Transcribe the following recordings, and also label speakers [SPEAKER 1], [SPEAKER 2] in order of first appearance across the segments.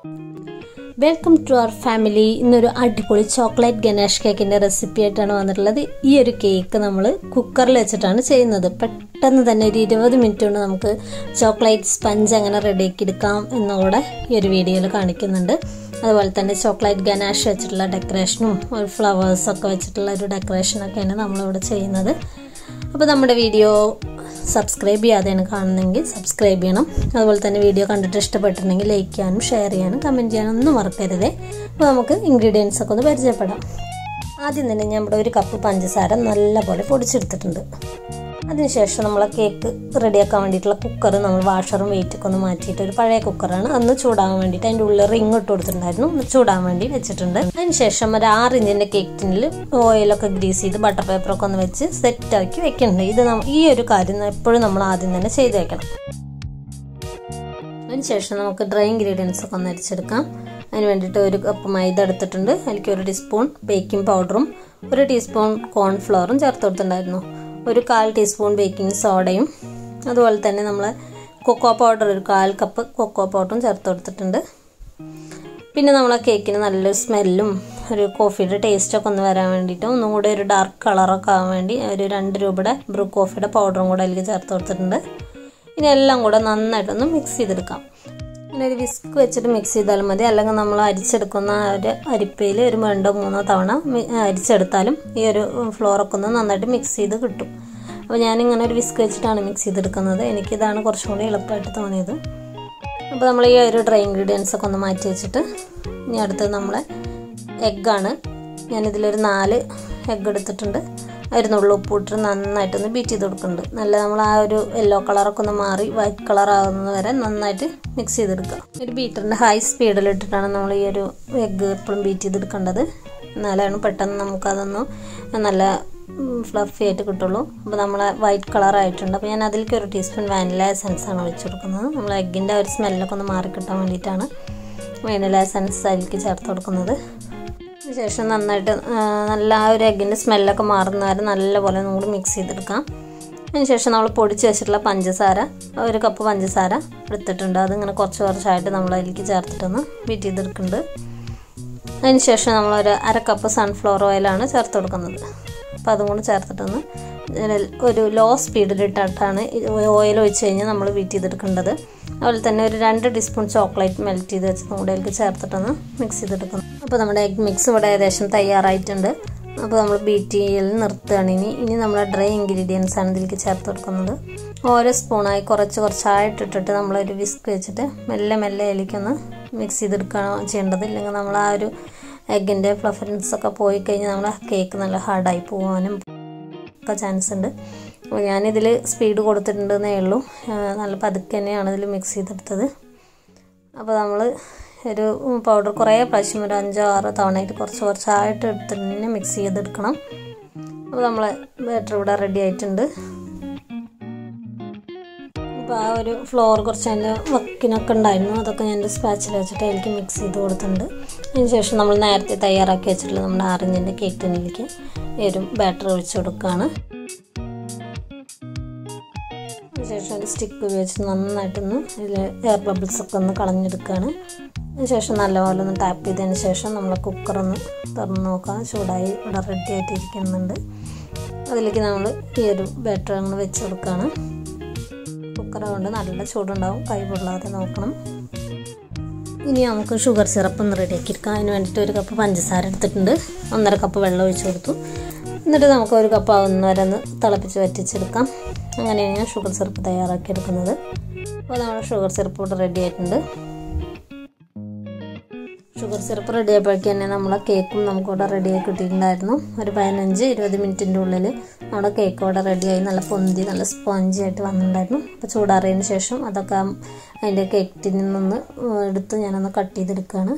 [SPEAKER 1] welcome to our family ഇന്നൊരു അടിപൊളി chocolate Ganesh കേക്കിൻ്റെ റെസിപ്പി ആയിട്ടാണ് വന്നിട്ടുള്ളത് ഈ ഒരു കേക്ക് നമ്മൾ കുക്കറിൽ വെച്ചിട്ടാണ് ചെയ്യുന്നത് പെട്ടെന്ന് തന്നെ ഒരു ഇരുപത് മിനിറ്റ് കൊണ്ട് നമുക്ക് ചോക്ലേറ്റ് സ്പഞ്ച് എങ്ങനെ റെഡിയാക്കി എടുക്കാം എന്നുകൂടെ ഈ ഒരു വീഡിയോയിൽ കാണിക്കുന്നുണ്ട് അതുപോലെ തന്നെ ചോക്ലേറ്റ് ഗനാഷ് വെച്ചിട്ടുള്ള ഡെക്കറേഷനും ഒരു ഫ്ലവേഴ്സൊക്കെ വെച്ചിട്ടുള്ള ഒരു ഡെക്കറേഷനൊക്കെയാണ് നമ്മളിവിടെ ചെയ്യുന്നത് അപ്പോൾ നമ്മുടെ വീഡിയോ സബ്സ്ക്രൈബ് ചെയ്യാതെയാണ് കാണുന്നതെങ്കിൽ സബ്സ്ക്രൈബ് ചെയ്യണം അതുപോലെ തന്നെ വീഡിയോ കണ്ടിട്ട് ഇഷ്ടപ്പെട്ടിട്ടുണ്ടെങ്കിൽ ലൈക്ക് ചെയ്യാനും ഷെയർ ചെയ്യാനും കമൻറ്റ് ചെയ്യാനും ഒന്നും മറക്കരുതേ അപ്പോൾ നമുക്ക് ഇൻഗ്രീഡിയൻസ് ഒക്കെ ഒന്ന് പരിചയപ്പെടാം ആദ്യം തന്നെ ഞാൻ ഇവിടെ ഒരു കപ്പ് പഞ്ചസാര നല്ലപോലെ പൊടിച്ചെടുത്തിട്ടുണ്ട് അതിനുശേഷം നമ്മൾ കേക്ക് റെഡിയാക്കാൻ വേണ്ടിയിട്ടുള്ള കുക്കർ നമ്മൾ വാഷറും വെയിറ്റൊക്കെ ഒന്ന് മാറ്റിയിട്ട് ഒരു പഴയ കുക്കറാണ് അന്ന് ചൂടാകാൻ വേണ്ടിയിട്ട് അതിൻ്റെ ഉള്ളിൽ റിങ് ഇട്ട് കൊടുത്തിട്ടുണ്ടായിരുന്നു ഒന്ന് ചൂടാൻ വേണ്ടി വെച്ചിട്ടുണ്ട് അതിനുശേഷം ഒരു ആറ് ഇഞ്ചിൻ്റെ കേക്ക് ടിന്നിൽ ഓയിലൊക്കെ ഗ്രീസ് ചെയ്ത് ബട്ടർ പേപ്പറൊക്കെ ഒന്ന് വെച്ച് സെറ്റാക്കി വെക്കുന്നുണ്ട് ഇത് ഈ ഒരു കാര്യം എപ്പോഴും നമ്മൾ ആദ്യം തന്നെ ചെയ്ത് വെക്കണം അതിനുശേഷം നമുക്ക് ഡ്രൈ ഇൻഗ്രീഡിയൻസ് ഒക്കെ ഒന്ന് അരിച്ചെടുക്കാം അതിന് വേണ്ടിയിട്ട് ഒരു കപ്പ് മൈദ എടുത്തിട്ടുണ്ട് അതിലേക്ക് ഒരു ടീസ്പൂൺ ബേക്കിംഗ് പൗഡറും ഒരു ടീസ്പൂൺ കോൺഫ്ലവറും ചേർത്ത് കൊടുത്തിട്ടുണ്ടായിരുന്നു ഒരു കാൽ ടീസ്പൂൺ ബേക്കിംഗ് സോഡയും അതുപോലെ തന്നെ നമ്മൾ കൊക്കോ പൗഡർ ഒരു കാൽ കപ്പ് കൊക്കോ പൗഡറും ചേർത്ത് കൊടുത്തിട്ടുണ്ട് പിന്നെ നമ്മൾ കേക്കിന് നല്ലൊരു സ്മെല്ലും ഒരു കോഫിയുടെ ടേസ്റ്റൊക്കെ ഒന്ന് വരാൻ വേണ്ടിയിട്ട് ഒന്നും കൂടെ ഒരു ഡാർക്ക് കളറൊക്കെ ആവാൻ വേണ്ടി ഒരു രണ്ട് രൂപയുടെ ബ്രൂ കോഫിയുടെ പൗഡറും കൂടെ അതിലേക്ക് ചേർത്ത് കൊടുത്തിട്ടുണ്ട് ഇനി എല്ലാം കൂടെ നന്നായിട്ടൊന്ന് മിക്സ് ചെയ്തെടുക്കാം ഇങ്ങനെ ഒരു വിസ്ക് വെച്ചിട്ട് മിക്സ് ചെയ്താലും മതി അല്ലെങ്കിൽ നമ്മൾ അരിച്ചെടുക്കുന്ന ഒരു അരിപ്പയിൽ ഒരു രണ്ടോ മൂന്നോ തവണ അരിച്ചെടുത്താലും ഈ ഒരു ഫ്ലോറൊക്കെ ഒന്ന് നന്നായിട്ട് മിക്സ് ചെയ്ത് കിട്ടും അപ്പോൾ ഞാനിങ്ങനെ ഒരു വിസ്ക് വെച്ചിട്ടാണ് മിക്സ് ചെയ്തെടുക്കുന്നത് എനിക്കിതാണ് കുറച്ചും കൂടി എളുപ്പമായിട്ട് തോന്നിയത് അപ്പോൾ നമ്മൾ ഈ ഒരു ഡ്രൈ ഇൻഗ്രീഡിയൻസ് ഒക്കെ ഒന്ന് മാറ്റി വെച്ചിട്ട് ഇനി അടുത്തത് നമ്മളെ എഗ്ഗാണ് ഞാനിതിലൊരു നാല് എഗ്ഗ് എടുത്തിട്ടുണ്ട് അതിരുന്നുള്ള ഉപ്പിട്ട് നന്നായിട്ടൊന്ന് ബീറ്റ് ചെയ്ത് കൊടുക്കുന്നുണ്ട് നല്ല നമ്മൾ ആ ഒരു യെല്ലോ കളറൊക്കെ ഒന്ന് മാറി വൈറ്റ് കളർ ആകുന്നത് വരെ നന്നായിട്ട് മിക്സ് ചെയ്തെടുക്കുക ഒരു ബീറ്ററിൻ്റെ ഹൈ സ്പീഡിലിട്ടിട്ടാണ് നമ്മൾ ഈ ഒരു എഗ്ഗ് എപ്പോഴും ബീറ്റ് ചെയ്തെടുക്കേണ്ടത് എന്നാലാണ് പെട്ടെന്ന് നമുക്കതൊന്ന് നല്ല ഫ്ലഫി ആയിട്ട് കിട്ടുള്ളൂ അപ്പോൾ നമ്മൾ വൈറ്റ് കളർ ആയിട്ടുണ്ട് അപ്പോൾ ഞാൻ അതിലേക്ക് ഒരു ടീസ്പൂൺ വാനില എസൻസ് ആണ് ഒഴിച്ചു കൊടുക്കുന്നത് നമ്മൾ എഗ്ഗിൻ്റെ ഒരു സ്മെല്ലൊക്കെ ഒന്ന് മാറി കിട്ടാൻ വേണ്ടിയിട്ടാണ് വാനില എസൻസ് അതിലേക്ക് ചേർത്ത് കൊടുക്കുന്നത് ശേഷം നന്നായിട്ട് നല്ല ആ ഒരു എഗ്ഗിൻ്റെ സ്മെല്ലൊക്കെ മാറുന്ന വരെ നല്ലപോലെ ഒന്നുകൂടി മിക്സ് ചെയ്തെടുക്കാം അതിനുശേഷം നമ്മൾ പൊടിച്ച് വെച്ചിട്ടുള്ള പഞ്ചസാര ഒരു കപ്പ് പഞ്ചസാര എടുത്തിട്ടുണ്ട് അതിങ്ങനെ കുറച്ച് കുറച്ചായിട്ട് നമ്മൾ അതിലേക്ക് ചേർത്തിട്ടൊന്ന് ബീറ്റ് ചെയ്തെടുക്കുന്നുണ്ട് അതിനുശേഷം നമ്മളൊരു അര കപ്പ് സൺഫ്ലവർ ഓയിലാണ് ചേർത്ത് കൊടുക്കുന്നത് അപ്പോൾ അതും കൂടി ചേർത്തിട്ടൊന്ന് ഒരു ലോ സ്പീഡിലിട്ടിട്ടാണ് ഓയിൽ ഒഴിച്ച് കഴിഞ്ഞാൽ നമ്മൾ ബീറ്റ് ചെയ്തെടുക്കേണ്ടത് അതുപോലെ തന്നെ ഒരു രണ്ട് ടീസ്പൂൺ ചോക്ലേറ്റ് മെൽറ്റ് ചെയ്ത് വെച്ച് കൂടെ അതിലേക്ക് ചേർത്തിട്ടൊന്ന് മിക്സ് ചെയ്തെടുക്കണം അപ്പോൾ നമ്മുടെ എഗ് മിക്സ് ഇവിടെ ഏകദേശം തയ്യാറായിട്ടുണ്ട് അപ്പോൾ നമ്മൾ ബീറ്റ് ചെയ്യൽ നിർത്തുകയാണ് ഇനി ഇനി നമ്മൾ ഡ്രൈ ഇൻഗ്രീഡിയൻസ് ആണ് ഇതിലേക്ക് ചേർത്ത് കൊടുക്കുന്നത് ഓരോ സ്പൂണായി കുറച്ച് കുറച്ചായിട്ട് ഇട്ടിട്ട് നമ്മളൊരു വിസ്ക് വെച്ചിട്ട് മെല്ലെ മെല്ലെ അതിലേക്കൊന്ന് മിക്സ് ചെയ്തെടുക്കുകയാണ് ചെയ്യേണ്ടത് ഇല്ലെങ്കിൽ നമ്മൾ ആ ഒരു എഗ്ഗിൻ്റെ ഫ്ലഫറൻസ് ഒക്കെ പോയി കഴിഞ്ഞാൽ നമ്മൾ കേക്ക് നല്ല ഹാർഡായി പോകാനും ഒക്കെ ചാൻസ് ഉണ്ട് അപ്പോൾ ഞാനിതിൽ സ്പീഡ് കൊടുത്തിട്ടുണ്ടെന്നേ ഉള്ളൂ നല്ല പതുക്കെ തന്നെയാണ് ഇതിൽ മിക്സ് ചെയ്തെടുത്തത് അപ്പോൾ നമ്മൾ ഒരു പൗഡർ കുറേ പ്രാവശ്യം ഒരു അഞ്ചോ ആറോ തവണയായിട്ട് കുറച്ച് കുറച്ചായിട്ട് എടുത്തിട്ട് തന്നെ മിക്സ് ചെയ്തെടുക്കണം അപ്പോൾ നമ്മൾ ബാറ്റർ ഇവിടെ റെഡി ആയിട്ടുണ്ട് അപ്പോൾ ആ ഒരു ഫ്ലോർ കുറച്ച് അതിൻ്റെ വക്കിനൊക്കെ ഉണ്ടായിരുന്നു അതൊക്കെ ഞാൻ സ്പാച്ചിൽ വെച്ചിട്ട് അതിലേക്ക് മിക്സ് ചെയ്ത് കൊടുത്തിട്ടുണ്ട് അതിനുശേഷം നമ്മൾ നേരത്തെ തയ്യാറാക്കി വെച്ചിട്ടുള്ള നമ്മുടെ ആറിഞ്ചിൻ്റെ കേക്ക് ടിന്നിലേക്ക് ഈ ഒരു ബാറ്റർ ഒഴിച്ച് കൊടുക്കുകയാണ് അതിനുശേഷം ഒരു സ്റ്റിക്ക് ഉപയോഗിച്ച് നന്നായിട്ടൊന്ന് ഇതിൽ എയർ ബബിൾസ് ഒക്കെ ഒന്ന് കളഞ്ഞെടുക്കുകയാണ് അതിനുശേഷം നല്ലപോലെ ഒന്ന് ടാപ്പ് ചെയ്തതിന് ശേഷം നമ്മൾ കുക്കറൊന്ന് തുറന്ന് നോക്കാം ചൂടായി ഇവിടെ റെഡി ആയിട്ട് ഇരിക്കുന്നുണ്ട് അതിലേക്ക് നമ്മൾ ഈ ഒരു ബാറ്റർ അങ്ങ് വെച്ച് കൊടുക്കുകയാണ് കുക്കർ കൊണ്ട് നല്ല ചൂടുണ്ടാവും കൈ പൊള്ളാതെ നോക്കണം ഇനി നമുക്ക് ഷുഗർ സിറപ്പ് ഒന്ന് റെഡിയാക്കി എടുക്കാം അതിന് വേണ്ടിയിട്ട് ഒരു കപ്പ് പഞ്ചസാര എടുത്തിട്ടുണ്ട് ഒന്നര കപ്പ് വെള്ളം ഒഴിച്ച് കൊടുത്തു എന്നിട്ട് നമുക്ക് ഒരു കപ്പ് ആവുന്നവരെ ഒന്ന് തിളപ്പിച്ച് വറ്റിച്ചെടുക്കാം അങ്ങനെയാണ് ഞാൻ ഷുഗർ സിറപ്പ് തയ്യാറാക്കി എടുക്കുന്നത് അപ്പോൾ നമ്മുടെ ഷുഗർ സിറപ്പ് ഇവിടെ റെഡി ആയിട്ടുണ്ട് ഷുഗർ സിറപ്പ് റെഡി ആയപ്പോഴേക്ക് തന്നെ നമ്മളെ കേക്കും നമുക്കിവിടെ റെഡിയായി കിട്ടിയിട്ടുണ്ടായിരുന്നു ഒരു പതിനഞ്ച് ഇരുപത് മിനിറ്റിൻ്റെ ഉള്ളിൽ നമ്മുടെ കേക്ക് ഇവിടെ റെഡിയായി നല്ല പൊന്തി നല്ല സ്പോഞ്ചി ആയിട്ട് വന്നിട്ടുണ്ടായിരുന്നു അപ്പോൾ ചൂടാറിയതിന് ശേഷം അതൊക്കെ അതിൻ്റെ കേക്ക് ടിന്നിൽ നിന്ന് എടുത്ത് ഞാനൊന്ന് കട്ട് ചെയ്തെടുക്കുകയാണ്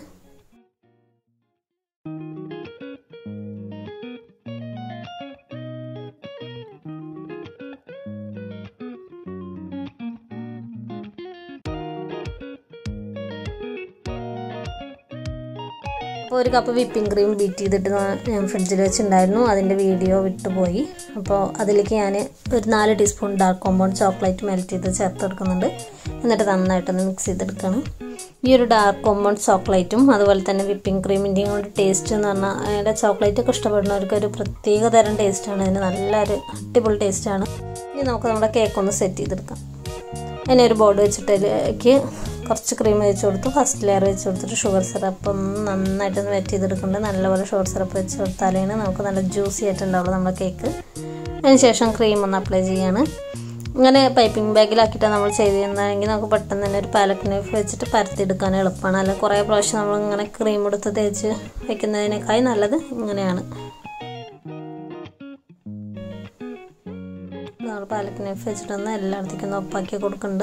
[SPEAKER 1] അപ്പോൾ ഒരു കപ്പ് വിപ്പിംഗ് ക്രീം ബീറ്റ് ചെയ്തിട്ട് ഞാൻ ഫ്രിഡ്ജിൽ വെച്ചിട്ടുണ്ടായിരുന്നു അതിൻ്റെ വീഡിയോ വിട്ടുപോയി അപ്പോൾ അതിലേക്ക് ഞാൻ ഒരു നാല് teaspoon dark compound chocolate melt ചെയ്ത് ചേർത്ത് കൊടുക്കുന്നുണ്ട് എന്നിട്ട് നന്നായിട്ടൊന്ന് മിക്സ് ചെയ്തെടുക്കണം ഈ ഒരു ഡാർക്ക് കോമ്പൗണ്ട് ചോക്ലേറ്റും അതുപോലെ തന്നെ വിപ്പിംഗ് ക്രീമിൻ്റെയും കൂടി ടേസ്റ്റ് എന്ന് പറഞ്ഞാൽ അതിൻ്റെ ചോക്ലേറ്റ് ഒക്കെ ഇഷ്ടപ്പെടുന്നവർക്ക് ഒരു പ്രത്യേക തരം ടേസ്റ്റാണ് അതിന് നല്ലൊരു അടിപൊളി ടേസ്റ്റാണ് ഇനി നമുക്ക് നമ്മുടെ കേക്ക് ഒന്ന് സെറ്റ് ചെയ്തെടുക്കാം അതിനെ ഒരു ബോർഡ് വെച്ചിട്ട് അതിലേക്ക് കുറച്ച് ക്രീം വെച്ച് കൊടുത്തു ഫസ്റ്റ് ലെയർ വെച്ച് കൊടുത്തിട്ട് ഷുഗർ സിറപ്പ് ഒന്ന് നന്നായിട്ടൊന്ന് വെറ്റ് ചെയ്തെടുക്കുന്നുണ്ട് നല്ലപോലെ ഷുഗർ സിറപ്പ് വെച്ച് കൊടുത്താലാണ് നമുക്ക് നല്ല ജ്യൂസി ആയിട്ടുണ്ടാവുള്ളൂ നമ്മുടെ കേക്ക് അതിനുശേഷം ക്രീം ഒന്ന് അപ്ലൈ ചെയ്യാണ് ഇങ്ങനെ പൈപ്പിംഗ് ബാഗിലാക്കിയിട്ടാണ് നമ്മൾ ചെയ്തിരുന്നതെങ്കിൽ നമുക്ക് പെട്ടെന്ന് തന്നെ ഒരു പാലറ്റ് നൈഫ് വെച്ചിട്ട് പരത്തിയെടുക്കാൻ എളുപ്പമാണ് അല്ലെങ്കിൽ കുറേ പ്രാവശ്യം നമ്മൾ ഇങ്ങനെ ക്രീം എടുത്ത് തേച്ച് വയ്ക്കുന്നതിനേക്കായി നല്ലത് ഇങ്ങനെയാണ് നമ്മൾ പാലറ്റ് നൈഫ് വെച്ചിട്ടൊന്ന് എല്ലായിടത്തേക്കും ഒന്ന് ഒപ്പാക്കി കൊടുക്കുന്നുണ്ട്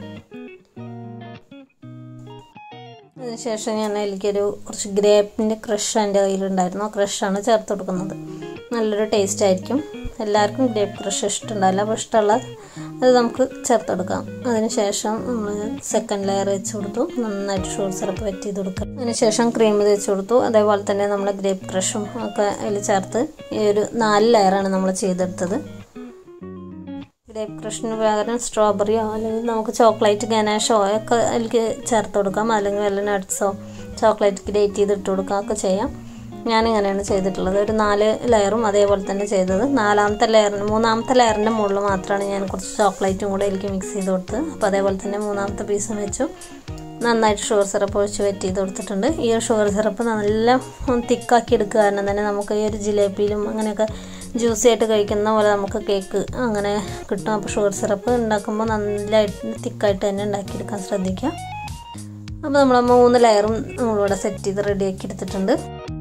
[SPEAKER 1] അതിനുശേഷം ഞാൻ അതിലേക്കൊരു കുറച്ച് ഗ്രേപ്പിൻ്റെ ക്രഷ് എൻ്റെ കയ്യിലുണ്ടായിരുന്നു ആ ക്രഷാണ് ചേർത്ത് കൊടുക്കുന്നത് നല്ലൊരു ടേസ്റ്റ് ആയിരിക്കും എല്ലാവർക്കും ഗ്രേപ്പ് ക്രഷ് ഇഷ്ടമുണ്ടാവില്ല അപ്പോൾ ഇഷ്ടമുള്ള അത് നമുക്ക് ചേർത്തെടുക്കാം അതിനുശേഷം നമ്മൾ സെക്കൻഡ് ലെയർ വെച്ച് കൊടുത്തു നന്നായിട്ട് ഷുഗർ സിറപ്പ് വെറ്റ് ചെയ്ത് കൊടുക്കുക അതിനുശേഷം ക്രീം തേച്ച് കൊടുത്തു അതേപോലെ തന്നെ നമ്മൾ ഗ്രേപ്പ് ക്രഷും ഒക്കെ അതിൽ ചേർത്ത് ഈ ഒരു നാല് ലെയറാണ് നമ്മൾ ചെയ്തെടുത്തത് ഗ്രേപ്പ് ക്രഷിന് പകരം സ്ട്രോബെറിയോ അല്ലെങ്കിൽ നമുക്ക് ചോക്ലേറ്റ് ഗനാഷോ ഒക്കെ അതിലേക്ക് ചേർത്ത് കൊടുക്കാം അല്ലെങ്കിൽ വല്ല നട്ട്സോ ചോക്ലേറ്റ് ഗ്രേറ്റ് ചെയ്ത് ഇട്ട് കൊടുക്കുക ഒക്കെ ചെയ്യാം ഞാനിങ്ങനെയാണ് ചെയ്തിട്ടുള്ളത് ഒരു നാല് ലെയറും അതേപോലെ തന്നെ ചെയ്തത് നാലാമത്തെ ലെയറിന് മൂന്നാമത്തെ ലെയറിൻ്റെ മുകളിൽ മാത്രമാണ് ഞാൻ കുറച്ച് ചോക്ലേറ്റും കൂടെ എനിക്ക് മിക്സ് ചെയ്ത് കൊടുത്തത് അപ്പോൾ അതേപോലെ തന്നെ മൂന്നാമത്തെ പീസും വെച്ചു നന്നായിട്ട് ഷുഗർ സിറപ്പ് ഒഴിച്ച് വെറ്റ് ചെയ്ത് കൊടുത്തിട്ടുണ്ട് ഈ ഒരു ഷുഗർ സിറപ്പ് നല്ല തിക്കാക്കി എടുക്കുക കാരണം തന്നെ നമുക്ക് ഈ ഒരു ജിലേബിയിലും അങ്ങനെയൊക്കെ ജ്യൂസി ആയിട്ട് കഴിക്കുന്ന പോലെ നമുക്ക് കേക്ക് അങ്ങനെ കിട്ടും അപ്പോൾ ഷുഗർ സിറപ്പ് ഉണ്ടാക്കുമ്പോൾ നല്ലതായിട്ട് തിക്കായിട്ട് തന്നെ ഉണ്ടാക്കിയെടുക്കാൻ ശ്രദ്ധിക്കുക അപ്പോൾ നമ്മൾ മൂന്ന് ലെയറും നമ്മളിവിടെ സെറ്റ് ചെയ്ത് റെഡിയാക്കി എടുത്തിട്ടുണ്ട്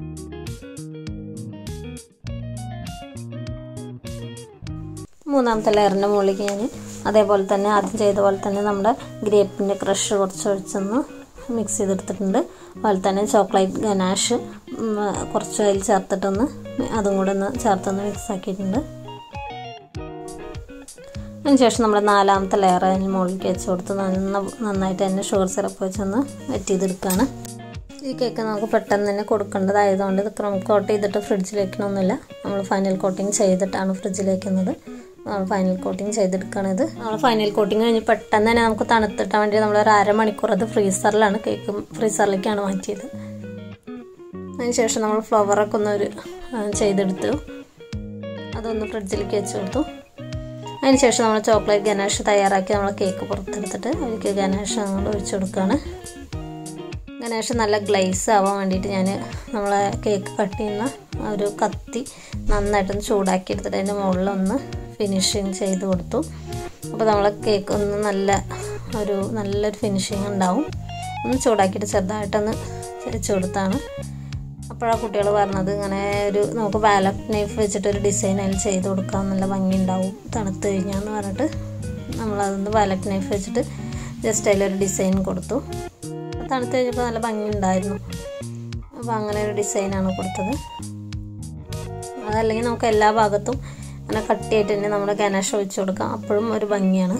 [SPEAKER 1] മൂന്നാമത്തെ ലെയറിൻ്റെ മുകളിലേക്ക് ഞാൻ അതേപോലെ തന്നെ ആദ്യം ചെയ്ത പോലെ തന്നെ നമ്മുടെ ഗ്രേപ്പിൻ്റെ ക്രഷ് കുറച്ച് ഒഴിച്ചൊന്ന് മിക്സ് ചെയ്തെടുത്തിട്ടുണ്ട് അതുപോലെ തന്നെ ചോക്ലേറ്റ് ഗനാഷ് കുറച്ച് അതിൽ ചേർത്തിട്ടൊന്ന് അതും കൂടെ ഒന്ന് ചേർത്തൊന്ന് മിക്സ് ആക്കിയിട്ടുണ്ട് അതിനുശേഷം നമ്മൾ നാലാമത്തെ ലെയർ അതിന് മുകളിലേക്ക് വെച്ച് കൊടുത്ത് നന്ന നന്നായിട്ട് തന്നെ ഷുഗർ സിറപ്പ് വെച്ചൊന്ന് വെറ്റ് ചെയ്തെടുക്കുകയാണ് ഈ കേക്ക് നമുക്ക് പെട്ടെന്ന് തന്നെ കൊടുക്കേണ്ടതായതുകൊണ്ട് ഇത് ക്രം കോട്ട് ചെയ്തിട്ട് ഫ്രിഡ്ജിൽ വെക്കണമെന്നില്ല നമ്മൾ ഫൈനൽ കോട്ടിങ് ചെയ്തിട്ടാണ് ഫ്രിഡ്ജിൽ വെക്കുന്നത് നമ്മൾ ഫൈനൽ കോട്ടിങ് ചെയ്തെടുക്കണത് നമ്മൾ ഫൈനൽ കോട്ടിങ് കഴിഞ്ഞ് പെട്ടെന്ന് തന്നെ നമുക്ക് തണുത്തിട്ടാൻ വേണ്ടി നമ്മൾ ഒരു അരമണിക്കൂർ അത് ഫ്രീസറിലാണ് കേക്ക് ഫ്രീസറിലേക്കാണ് മാറ്റിയത് അതിനുശേഷം നമ്മൾ ഫ്ലവറൊക്കെ ഒന്ന് ഒരു ചെയ്തെടുത്തു അതൊന്ന് ഫ്രിഡ്ജിലേക്ക് വെച്ച് കൊടുത്തു അതിനുശേഷം നമ്മൾ ചോക്ലേറ്റ് ഗനാഷ് തയ്യാറാക്കി നമ്മൾ കേക്ക് പുറത്തെടുത്തിട്ട് അതിലേക്ക് ഗനാഷ് അങ്ങോട്ട് ഒഴിച്ചു കൊടുക്കുകയാണ് ഗണേഷ് നല്ല ഗ്ലേസ് ആവാൻ വേണ്ടിയിട്ട് ഞാൻ നമ്മളെ കേക്ക് കട്ട് ചെയ്യുന്ന ഒരു കത്തി നന്നായിട്ടൊന്ന് ചൂടാക്കി എടുത്തിട്ട് അതിൻ്റെ മുകളിലൊന്ന് ഫിനിഷിങ് ചെയ്ത് കൊടുത്തു അപ്പോൾ നമ്മളെ കേക്ക് ഒന്ന് നല്ല ഒരു നല്ലൊരു ഫിനിഷിങ് ഉണ്ടാവും ഒന്ന് ചൂടാക്കിയിട്ട് ചെറുതായിട്ടൊന്ന് വെച്ച് കൊടുത്താണ് അപ്പോഴാണ് കുട്ടികൾ പറഞ്ഞത് ഇങ്ങനെ ഒരു നമുക്ക് വാലറ്റ് നൈഫ് വെച്ചിട്ട് ഒരു ഡിസൈൻ അതിൽ ചെയ്ത് കൊടുക്കാൻ നല്ല ഭംഗി ഉണ്ടാവും തണുത്ത് കഴിഞ്ഞാന്ന് പറഞ്ഞിട്ട് നമ്മളതൊന്ന് വാലറ്റ് നൈഫ് വെച്ചിട്ട് ജസ്റ്റ് അതിലൊരു ഡിസൈൻ കൊടുത്തു തണുത്ത് കഴിഞ്ഞപ്പോൾ നല്ല ഭംഗി ഉണ്ടായിരുന്നു അപ്പോൾ അങ്ങനെ ഒരു ഡിസൈനാണ് കൊടുത്തത് അതല്ലെങ്കിൽ നമുക്ക് എല്ലാ ഭാഗത്തും അങ്ങനെ കട്ടിയായിട്ട് തന്നെ നമ്മുടെ ഗനാഷ് ഒഴിച്ച് കൊടുക്കാം അപ്പോഴും ഒരു ഭംഗിയാണ്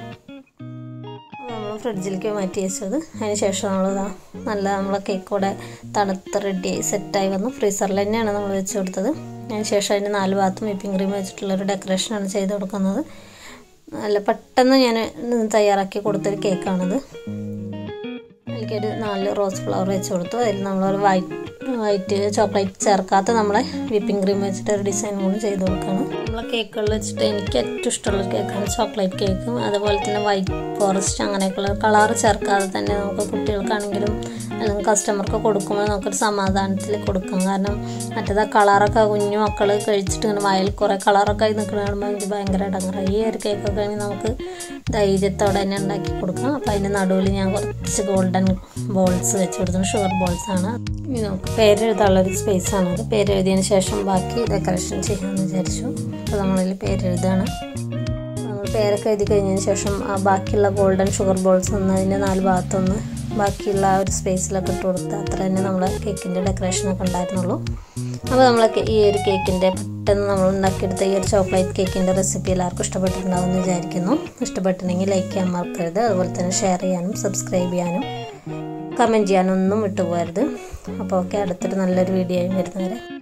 [SPEAKER 1] നമ്മൾ ഫ്രിഡ്ജിലേക്ക് മാറ്റി വെച്ചത് അതിന് ശേഷം നമ്മൾ നല്ല നമ്മളെ കേക്ക് കൂടെ തണുത്ത് റെഡിയായി സെറ്റായി വന്നു ഫ്രീസറിൽ തന്നെയാണ് നമ്മൾ വെച്ച് കൊടുത്തത് അതിന് ശേഷം അതിൻ്റെ നാല് ഭാഗത്തും വിപ്പിംഗ് ക്രീം വെച്ചിട്ടുള്ളൊരു ഡെക്കറേഷനാണ് ചെയ്ത് കൊടുക്കുന്നത് നല്ല പെട്ടെന്ന് ഞാൻ തയ്യാറാക്കി കൊടുത്തൊരു കേക്കാണിത് അതിലേക്കൊരു നാല് റോസ് ഫ്ലവർ വെച്ച് കൊടുത്തു അതിൽ നമ്മളൊരു വൈറ്റ് വൈറ്റ് ചോക്ലേറ്റ് ചേർക്കാത്ത നമ്മളെ വിപ്പിംഗ് ക്രീം വെച്ചിട്ട് ഒരു ഡിസൈൻ കൂടി ചെയ്ത് കൊടുക്കുകയാണ് നമ്മളെ കേക്കുകളിൽ വെച്ചിട്ട് എനിക്ക് ഏറ്റവും ഇഷ്ടമുള്ള കേക്കാണ് ചോക്ലേറ്റ് കേക്കും അതുപോലെ തന്നെ വൈറ്റ് ഫോറസ്റ്റ് അങ്ങനെയൊക്കെയുള്ള കളർ ചേർക്കാതെ തന്നെ നമുക്ക് കുട്ടികൾക്കാണെങ്കിലും അല്ലെങ്കിൽ കസ്റ്റമർക്ക് കൊടുക്കുമ്പോൾ നമുക്കൊരു സമാധാനത്തിൽ കൊടുക്കാം കാരണം മറ്റേത് ആ കളറൊക്കെ കുഞ്ഞു മക്കൾ കഴിച്ചിട്ട് ഇങ്ങനെ വയൽ കുറേ കളറൊക്കെ ആയി നിൽക്കുന്ന കാണുമ്പോൾ എനിക്ക് ഭയങ്കര ഇടങ്ങറായി ഈ ഒരു കേക്കൊക്കെ ആണെങ്കിൽ നമുക്ക് ധൈര്യത്തോടെ തന്നെ ഉണ്ടാക്കി കൊടുക്കാം അപ്പോൾ അതിൻ്റെ നടുവിൽ ഞാൻ കുറച്ച് ഗോൾഡൻ ബോൾസ് വെച്ച് കൊടുത്തു ഷുഗർ ബോൾസ് ആണ് ഇനി നമുക്ക് പേരെഴുതാനുള്ളൊരു സ്പേസ് ആണ് അത് പേരെഴുതിയതിന് ശേഷം ബാക്കി ഡെക്കറേഷൻ ചെയ്യാമെന്ന് വിചാരിച്ചു അപ്പോൾ നമ്മളതിൽ പേരെഴുതാണ് നമ്മൾ പേരൊക്കെ എഴുതി കഴിഞ്ഞതിന് ശേഷം ആ ബാക്കിയുള്ള ഗോൾഡൻ ഷുഗർ ബോൾസ് ഒന്ന് അതിൻ്റെ നാല് ഭാഗത്തൊന്ന് ബാക്കിയുള്ള ആ ഒരു സ്പേസിലൊക്കെ ഇട്ട് കൊടുത്ത് അത്ര തന്നെ നമ്മൾ കേക്കിൻ്റെ ഡെക്കറേഷനൊക്കെ ഉണ്ടായിരുന്നുള്ളൂ അപ്പോൾ നമ്മൾ ഈ ഒരു കേക്കിൻ്റെ പെട്ടെന്ന് നമ്മൾ ഉണ്ടാക്കിയെടുത്ത ഈ ഒരു ചോക്ലേറ്റ് കേക്കിൻ്റെ റെസിപ്പി എല്ലാവർക്കും ഇഷ്ടപ്പെട്ടിട്ടുണ്ടാവുമെന്ന് വിചാരിക്കുന്നു ഇഷ്ടപ്പെട്ടിട്ടുണ്ടെങ്കിൽ ലൈക്ക് ചെയ്യാൻ മറക്കരുത് അതുപോലെ തന്നെ ഷെയർ ചെയ്യാനും സബ്സ്ക്രൈബ് ചെയ്യാനും കമൻറ്റ് ചെയ്യാനൊന്നും വിട്ടുപോകരുത് അപ്പോൾ ഓക്കെ അടുത്തൊരു നല്ലൊരു വീഡിയോ ആയി വരുന്നവരെ